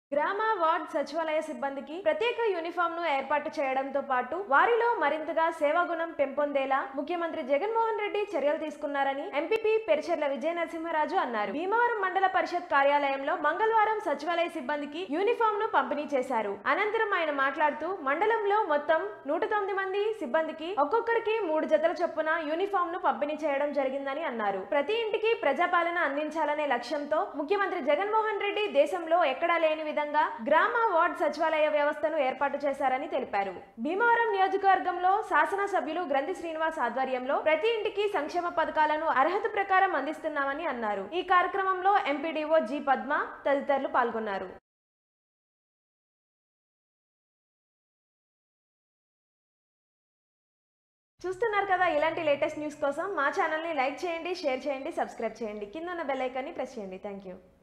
గ్రామ వార్డ్ సచివాలయ సిబ్బందికి ప్రత్యేక యూనిఫామ్ ను ఏర్పాటు చేయడంతో పాటు వారిలో మరింతగా సేవాగుణం పెంపొందేలా ముఖ్యమంత్రి జగన్మోహన్ రెడ్డి చర్యలు తీసుకున్నారని ఎంపీపీ పెరిచెర్ల విజయ నరసింహరాజు అన్నారు భీమవరం మండల పరిషత్ కార్యాలయంలో మంగళవారం సచివాలయ సిబ్బందికి యూనిఫామ్ ను పంపిణీ చేశారు అనంతరం ఆయన మాట్లాడుతూ మండలంలో మొత్తం నూట తొమ్మిది మంది సిబ్బందికి ఒక్కొక్కరికి మూడు జతల చొప్పున యూనిఫామ్ ను పంపిణీ చేయడం జరిగిందని అన్నారు ప్రతి ఇంటికి ప్రజాపాలన అందించాలనే లక్ష్యంతో ముఖ్యమంత్రి జగన్మోహన్ రెడ్డి దేశంలో ఎక్కడా లేని విధంగా గ్రామ వార్డ్ సచివాలయ వ్యవస్థను ఏర్పాటు చేశారని తెలిపారు భీమవరం నియోజకవర్గంలో శాసనసభ్యులు గ్రంథి శ్రీనివాస్ ఆధ్వర్యంలో ప్రతి ఇంటికి సంక్షేమ పథకాలను అర్హత ప్రకారం అందిస్తున్నామని అన్నారు ఈ కార్యక్రమంలో ఎంపీడీఓ జి పద్మ తదితరులు పాల్గొన్నారు చూస్తున్నారు కదా ఇలాంటి లేటెస్ట్ న్యూస్ కోసం మా ఛానల్ని లైక్ చేయండి షేర్ చేయండి సబ్స్క్రైబ్ చేయండి కింద ఉన్న బెల్ ఐకాన్ని ప్రెస్ చేయండి థ్యాంక్ యూ